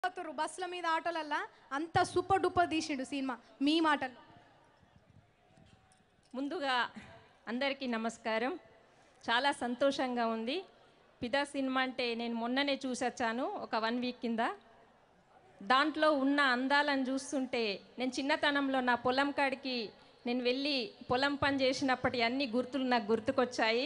పోతుర్రు బస్సుల మీద ఆటోలల్లా అంత సూపర్ డూపర్ తీసిండు సినిమా మీ మాటలు ముందుగా అందరికీ నమస్కారం చాలా సంతోషంగా ఉంది పిదా సినిమా అంటే నేను మొన్ననే చూసొచ్చాను ఒక వన్ వీక్ కింద దాంట్లో ఉన్న అందాలను చూస్తుంటే నేను చిన్నతనంలో నా పొలం కాడికి నేను వెళ్ళి పొలం పని చేసినప్పటి అన్ని గుర్తులు నాకు గుర్తుకొచ్చాయి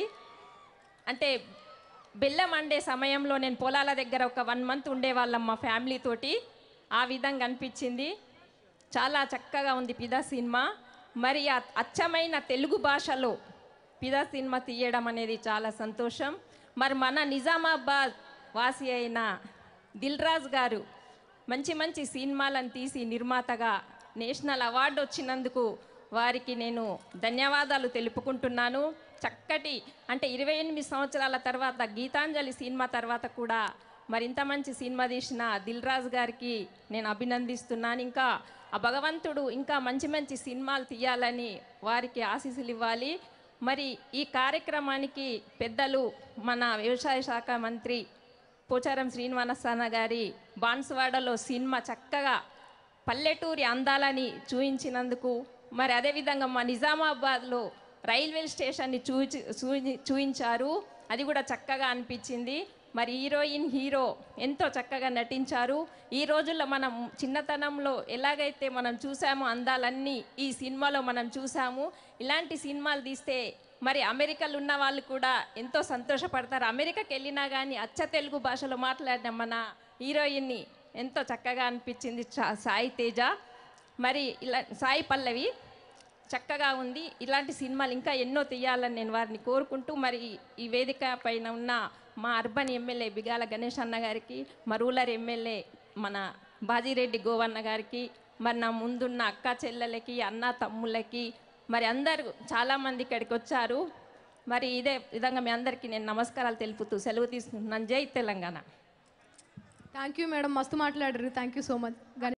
అంటే బెల్లం అండే సమయంలో నేను పొలాల దగ్గర ఒక వన్ మంత్ ఉండేవాళ్ళం మా ఫ్యామిలీ తోటి ఆ విధంగా అనిపించింది చాలా చక్కగా ఉంది పిదా సినిమా మరి ఆ అచ్చమైన తెలుగు భాషలో పిదా సినిమా తీయడం అనేది చాలా సంతోషం మరి మన నిజామాబాద్ వాసి అయిన దిల్ రాజు గారు మంచి మంచి సినిమాలను తీసి నిర్మాతగా నేషనల్ అవార్డు వచ్చినందుకు వారికి నేను ధన్యవాదాలు తెలుపుకుంటున్నాను చక్కటి అంటే ఇరవై ఎనిమిది సంవత్సరాల తర్వాత గీతాంజలి సినిమా తర్వాత కూడా మరింత మంచి సినిమా తీసిన దిల్ రాజు గారికి నేను అభినందిస్తున్నాను ఇంకా ఆ భగవంతుడు ఇంకా మంచి మంచి సినిమాలు తీయాలని వారికి ఆశీస్సులు ఇవ్వాలి మరి ఈ కార్యక్రమానికి పెద్దలు మన వ్యవసాయ శాఖ మంత్రి పోచారం శ్రీనివాసన్న గారి బాన్సువాడలో సినిమా చక్కగా పల్లెటూరి అందాలని చూయించినందుకు మరి అదేవిధంగా మా నిజామాబాద్లో రైల్వే స్టేషన్ని చూచి చూయి- చూయించారు అది కూడా చక్కగా అనిపించింది మరి హీరోయిన్ హీరో ఎంతో చక్కగా నటించారు ఈ రోజుల్లో మనం చిన్నతనంలో ఎలాగైతే మనం చూసామో అందాలన్నీ ఈ సినిమాలో మనం చూసాము ఇలాంటి సినిమాలు తీస్తే మరి అమెరికాలో ఉన్న వాళ్ళు కూడా ఎంతో సంతోషపడతారు అమెరికాకి వెళ్ళినా కానీ అచ్చ తెలుగు భాషలో మాట్లాడిన మన హీరోయిన్ని ఎంతో చక్కగా అనిపించింది చా- సాయి తేజ మరి ఇలా సాయి పల్లవి చక్కగా ఉంది ఇలాంటి సినిమాలు ఇంకా ఎన్నో తీయాలని నేను వారిని కోరుకుంటూ మరి ఈ వేదిక పైన ఉన్న మా అర్బన్ ఎమ్మెల్యే బిగాల గణేష్ అన్న గారికి మా రూరల్ ఎమ్మెల్యే మన బాజిరెడ్డి గోవన్న గారికి మరి నా ముందున్న అక్క చెల్లెలకి అన్న తమ్ముళ్ళకి మరి అందరూ చాలామంది ఇక్కడికి వచ్చారు మరి ఇదే విధంగా మీ అందరికీ నేను నమస్కారాలు తెలుపుతూ సెలవు తీసుకుంటున్నాను జై తెలంగాణ థ్యాంక్ యూ మేడం మస్తు మాట్లాడారు థ్యాంక్ యూ సో మచ్